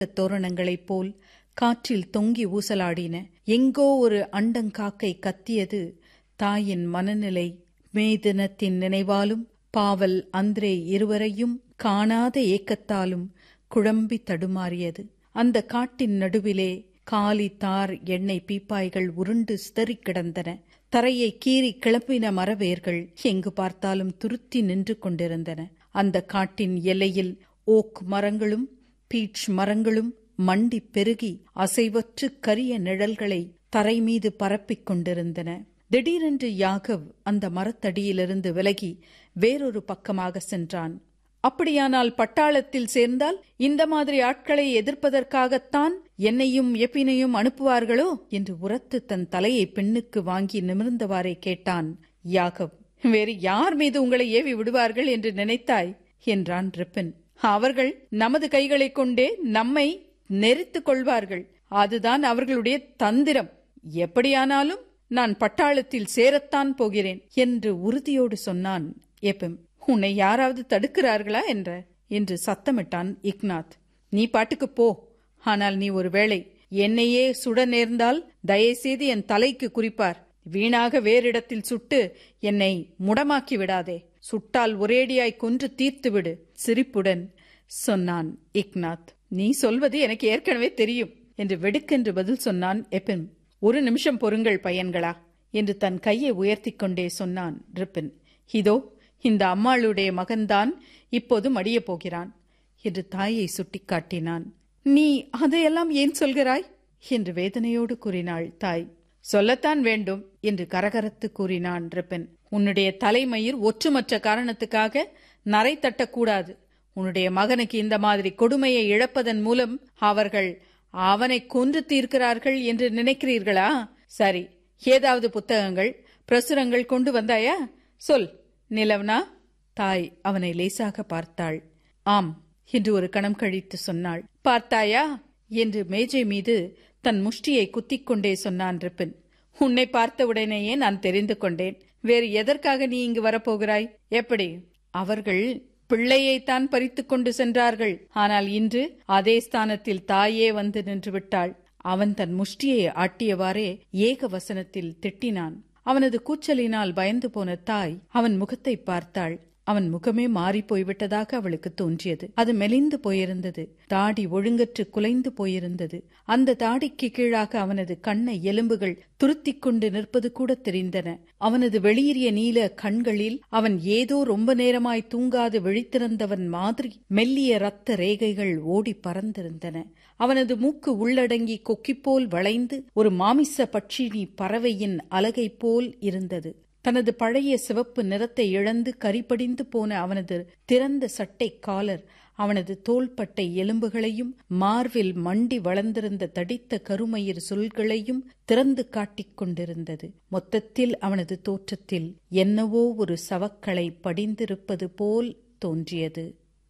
தோரணங்களைப் போல் காற்றில் தொங்கி ஊசலாடின எங்கோ ஒரு அண்டங்காக்கை கத்தியது தாயின் மனநிலை மே தினத்தின் நினைவாலும் பாவல் அந்திரே இருவரையும் காணாத ஏக்கத்தாலும் குழம்பி தடுமாறியது அந்த காட்டின் நடுவிலே காலி தார் எண்ணெய் பீப்பாய்கள் உருண்டு சிதறிக் கிடந்தன தரையை கீறி கிளப்பின மரவேர்கள் எங்கு பார்த்தாலும் துருத்தி நின்று கொண்டிருந்தன அந்த காட்டின் எல்லையில் ஓக் மரங்களும் பீச் மரங்களும் மண்டி பெருகி அசைவற்று கரிய நிழல்களை தரை மீது பரப்பிக் கொண்டிருந்தன திடீரென்று யாகவ் அந்த மரத்தடியிலிருந்து விலகி வேறொரு பக்கமாக சென்றான் அப்படியானால் பட்டாளத்தில் சேர்ந்தால் இந்த மாதிரி ஆட்களை எதிர்ப்பதற்காகத்தான் என்னையும் எப்பினையும் அனுப்புவார்களோ என்று உரத்து தன் தலையை பெண்ணுக்கு வாங்கி நிமிர்ந்தவாறே கேட்டான் யாகவ் வேறு யார் மீது உங்களை ஏவி விடுவார்கள் என்று நினைத்தாய் என்றான் ரிப்பன் அவர்கள் நமது கைகளைக் கொண்டே நம்மை நெரித்துக் கொள்வார்கள் அதுதான் அவர்களுடைய தந்திரம் எப்படியானாலும் நான் பட்டாளத்தில் சேரத்தான் போகிறேன் என்று உறுதியோடு சொன்னான் எப்பிம் உன்னை யாராவது தடுக்கிறார்களா என்ற என்று சத்தமிட்டான் இக்னாத் நீ பாட்டுக்கு போ ஆனால் நீ ஒருவேளை என்னையே சுட நேர்ந்தால் தயவுசெய்து என் தலைக்கு குறிப்பார் வீணாக வேறிடத்தில் சுட்டு என்னை முடமாக்கி விடாதே சுட்டால் ஒரேடியாய் கொன்று தீர்த்து விடு சிரிப்புடன் சொன்னான் இக்னாத் நீ சொல்வது எனக்கு ஏற்கனவே தெரியும் என்று வெடுக்கென்று பதில் சொன்னான் எப்பின் ஒரு நிமிஷம் பொறுங்கள் பையன்களா என்று தன் கையை உயர்த்தி கொண்டே சொன்னான் ரிப்பின் இதோ இந்த அம்மாளுடைய மகன்தான் இப்போது மடியப் போகிறான் என்று தாயை சுட்டிக்காட்டினான் நீ அதையெல்லாம் ஏன் சொல்கிறாய் என்று வேதனையோடு கூறினாள் தாய் சொல்லத்தான் வேண்டும் என்று கரகரத்து கூறினான் ரிப்பன் உன்னுடைய தலைமயிர் ஒற்றுமற்ற காரணத்துக்காக நரை தட்டக்கூடாது உன்னுடைய மகனுக்கு இந்த மாதிரி கொடுமையை இழப்பதன் மூலம் அவர்கள் அவனை கொன்று தீர்க்கிறார்கள் என்று நினைக்கிறீர்களா சரி ஏதாவது புத்தகங்கள் பிரசுரங்கள் கொண்டு வந்தாயா சொல் நிலவனா தாய் அவனை லேசாக பார்த்தாள் ஆம் என்று ஒரு கணம் கழித்து சொன்னாள் பார்த்தாயா என்று மேஜை மீது தன் முஷ்டியை குத்திக் கொண்டே சொன்னான் ரிப்பின் உன்னை பார்த்தவுடனேயே நான் தெரிந்து கொண்டேன் வேறு எதற்காக நீ இங்கு வரப்போகிறாய் எப்படி அவர்கள் பிள்ளையைத்தான் பறித்து கொண்டு சென்றார்கள் ஆனால் இன்று அதே ஸ்தானத்தில் தாயே வந்து நின்று விட்டாள் அவன் தன் முஷ்டியை ஆட்டியவாறே ஏக வசனத்தில் திட்டினான் அவனது கூச்சலினால் பயந்து போன தாய் அவன் முகத்தை பார்த்தாள் அவன் முகமே மாறி போய்விட்டதாக அவளுக்கு தோன்றியது அது மெலிந்து போயிருந்தது தாடி ஒழுங்கற்று குலைந்து போயிருந்தது அந்த தாடிக்கு கீழாக அவனது கண்ணை எலும்புகள் துருத்திக் கொண்டு நிற்பது கூட தெரிந்தன அவனது வெளியேறிய நீல கண்களில் அவன் ஏதோ ரொம்ப நேரமாய் தூங்காது விழித்திருந்தவன் மாதிரி மெல்லிய ரத்த ரேகைகள் ஓடி பறந்திருந்தன அவனது மூக்கு உள்ளடங்கி கொக்கிப்போல் வளைந்து ஒரு மாமிச பட்சினி பறவையின் அலகை போல் இருந்தது தனது பழைய சிவப்பு நிறத்தை இழந்து கரிபடிந்து போன அவனது திறந்த சட்டை காலர் அவனது தோள்பட்டை எலும்புகளையும் மார்பில் மண்டி வளர்ந்திருந்த தடித்த கருமயிர் சொல்களையும் திறந்து காட்டிக் கொண்டிருந்தது மொத்தத்தில் அவனது தோற்றத்தில் என்னவோ ஒரு சவக்களை படிந்திருப்பது போல் தோன்றியது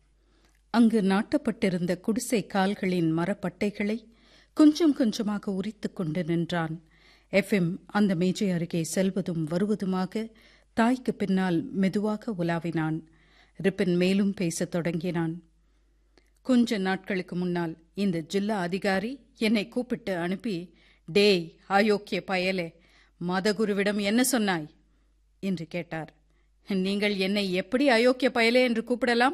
அங்கு நாட்டப்பட்டிருந்த குடிசை கால்களின் மரப்பட்டைகளை கொஞ்சம் கொஞ்சமாக உரித்துக் கொண்டு நின்றான் எஃப்எம் அந்த மேஜை அருகே செல்வதும் வருவதுமாக தாய்க்கு பின்னால் மெதுவாக உலாவினான் ரிப்பன் மேலும் பேசத் தொடங்கினான் கொஞ்ச நாட்களுக்கு முன்னால் இந்த ஜில்லா அதிகாரி என்னை கூப்பிட்டு அனுப்பி டேய் ஆயோக்கிய பயலே மதகுருவிடம் என்ன சொன்னாய் என்று கேட்டார் நீங்கள் என்னை எப்படி அயோக்கிய பயலே என்று கூப்பிடலாம்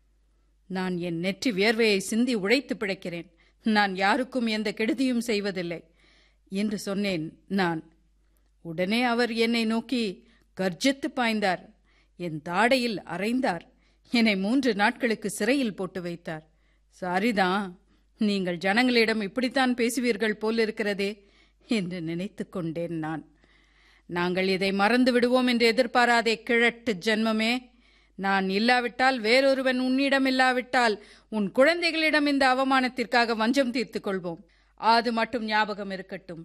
நான் என் நெற்றி வியர்வையை சிந்தி உழைத்து பிழைக்கிறேன் நான் யாருக்கும் எந்த கெடுதியும் செய்வதில்லை என்று சொன்னேன் நான் உடனே அவர் என்னை நோக்கி கர்ஜித்து பாய்ந்தார் என் தாடையில் அரைந்தார் என்னை மூன்று நாட்களுக்கு சிறையில் போட்டு வைத்தார் சரிதான் நீங்கள் ஜனங்களிடம் இப்படித்தான் பேசுவீர்கள் போலிருக்கிறதே என்று நினைத்து கொண்டேன் நான் நாங்கள் இதை மறந்து விடுவோம் என்று எதிர்பாராதே கிழட்டு ஜென்மமே நான் இல்லாவிட்டால் வேறொருவன் உன்னிடம் இல்லாவிட்டால் உன் குழந்தைகளிடம் இந்த அவமானத்திற்காக வஞ்சம் தீர்த்துக் கொள்வோம் அது மட்டும் ஞாபகம் இருக்கட்டும்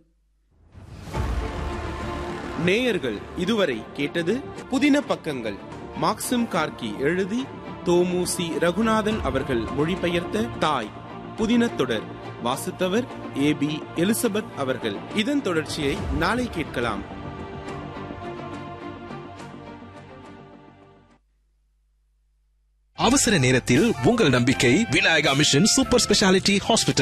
நேயர்கள் இதுவரை கேட்டது புதின பக்கங்கள் மாக்சிம் கார்கி எழுதி தோமு சி ரகுநாதன் அவர்கள் மொழிபெயர்த்த தாய் புதின தொடர் வாசித்தவர் ஏ பி எலிசபெத் அவர்கள் இதன் தொடர்ச்சியை நாளை கேட்கலாம் அவசர நேரத்தில் உங்கள் நம்பிக்கை Vinayaka mission super speciality hospital